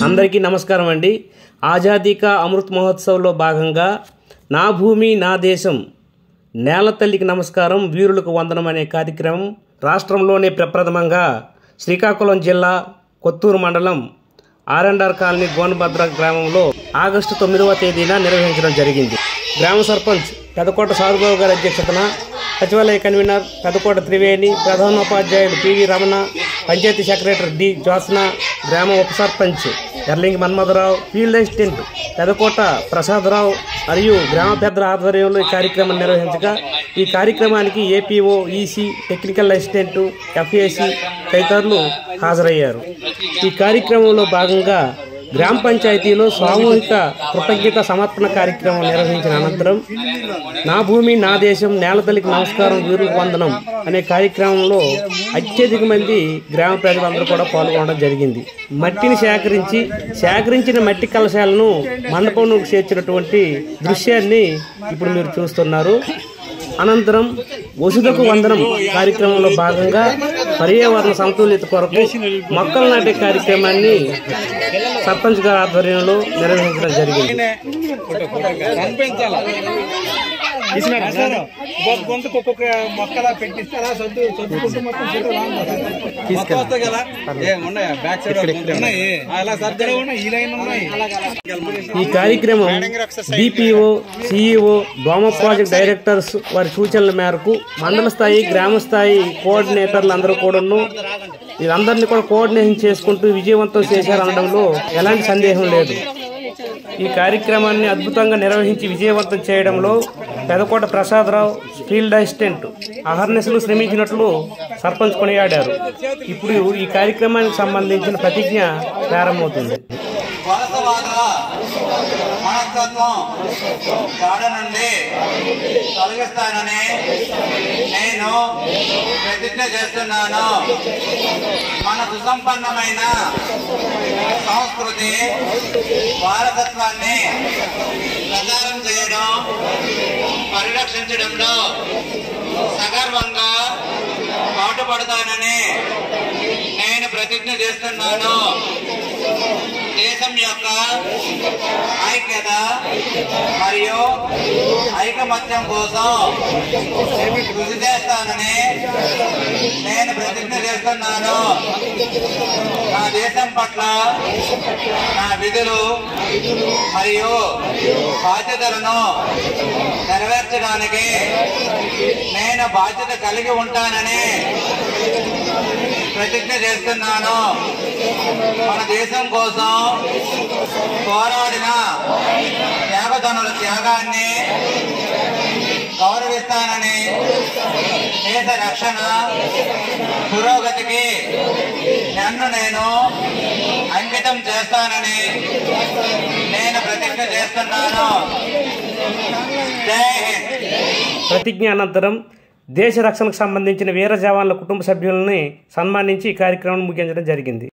అందరికీ నమస్కారం అండి ఆజాదీ కా అమృత్ మహోత్సవ్లో భాగంగా నా భూమి నా దేశం నేల తల్లికి నమస్కారం వీరులకు వందనం అనే కార్యక్రమం రాష్ట్రంలోనే ప్రప్రథమంగా శ్రీకాకుళం జిల్లా కొత్తూరు మండలం ఆర్ఎండ్ఆర్ కాలనీ గోనభద్ర గ్రామంలో ఆగస్టు తొమ్మిదవ తేదీన నిర్వహించడం జరిగింది గ్రామ సర్పంచ్ పెదకోట సాధుబాబు గారి అధ్యక్షతన సచివాలయ కన్వీనర్ పెదకోట త్రివేణి ప్రధానోపాధ్యాయుడు PV Ramana panchayati secretary D Jyotsna గ్రామ ఉప సర్పంచ్ ఎర్లింగి మన్మధరావు ఫీల్డ్ అసిస్టెంట్ పెదకోట ప్రసాదరావు మరియు గ్రామ పెద్దల ఆధ్వర్యంలో ఈ కార్యక్రమం నిర్వహించగా ఈ కార్యక్రమానికి APO EC technical assistant FAC తదితరులు హాజరయ్యారు ఈ కార్యక్రమంలో భాగంగా గ్రామ పంచాయతీలో సామూహిక కృతజ్ఞత సమర్పణ కార్యక్రమం నిర్వహించిన అనంతరం నా భూమి నా దేశం నేలతల్లికి నమస్కారం వీరులకు వందనం అనే కార్యక్రమంలో అత్యధిక మంది గ్రామ ప్రజలందరూ కూడా పాల్గొనడం జరిగింది మట్టిని సేకరించి సేకరించిన మట్టి కలశాలను మండపంలోకి చేర్చినటువంటి దృశ్యాన్ని ఇప్పుడు మీరు చూస్తున్నారు అనంతరం వసుదకు వందనం కార్యక్రమంలో భాగంగా పర్యావరణ సమతుల్యత కొరకు మొక్కలు నాటే కార్యక్రమాన్ని సర్పంచ్ గారి ఆధ్వర్యంలో నిర్వహించడం జరిగింది గొంతుకు ఒక్కొక్క మొక్కలా పెట్టిస్తే అలా సొద్దు సొద్దుకుంటూ మొత్తం ఫోటో మొత్తం వస్తాయి కదా ఏ ఉన్నాయా బ్యాక్ సైడ్ ఉన్నాయి అలా సర్దలు ఉన్నాయి ఈ లైన్ ఉన్నాయి ఈ కార్యక్రమం DPO CEO DWMA project directors వారి సూచనల మేరకు మండల స్థాయి గ్రామ స్థాయి కోఆర్డినేటర్లు అందరూ కూడాను వీళ్ళందరినీ కూడా కోఆర్డినేషన్ చేసుకుంటూ విజయవంతం చేశారనడంలో ఎలాంటి సందేహం లేదు ఈ కార్యక్రమాన్ని అద్భుతంగా నిర్వహించి విజయవంతం చేయడంలో పెదకోట ప్రసాదరావు ఫీల్డ్ అసిస్టెంట్ అహర్నెస్లు శ్రమించినట్లు సర్పంచ్ కొనియాడారు ఇప్పుడు ఈ కార్యక్రమానికి సంబంధించిన ప్రతిజ్ఞ ప్రారంభమవుతుంది వలసవాదుల మనస్తత్వం జాడ నుండి తొలగిస్తానని నేను ప్రతిజ్ఞ చేస్తున్నాను మన సుసంపన్నమైన సంస్కృతి వారసత్వాన్ని ప్రచారం చేయడం పరిరక్షించడంలో సగర్వంగా పాటుపడతానని నేను ప్రతిజ్ఞ చేస్తున్నాను దేశం యొక్క ఐక్యత మరియు ఐకమత్యం కోసం కృషి చేస్తానని నేను ప్రతిజ్ఞ చేస్తున్నాను నా దేశం పట్ల నా విధులు మరియు బాధ్యతలను నెరవేర్చడానికి నేను బాధ్యత కలిగి ఉంటానని ప్రతిజ్ఞ చేస్తున్నాను మన దేశం కోసం పోరాడిన త్యాగధనుల త్యాగాన్ని గౌరవిస్తానని దేశ రక్షణ పురోగతికి నన్ను నేను అంకితం చేస్తానని నేను ప్రతిజ్ఞ చేస్తున్నాను జై హింద్ ప్రతిజ్ఞ అనంతరం దేశ రక్షణకు సంబంధించిన వీర జవాన్ల కుటుంబ సభ్యులని సన్మానించి ఈ కార్యక్రమం ముగించడం జరిగింది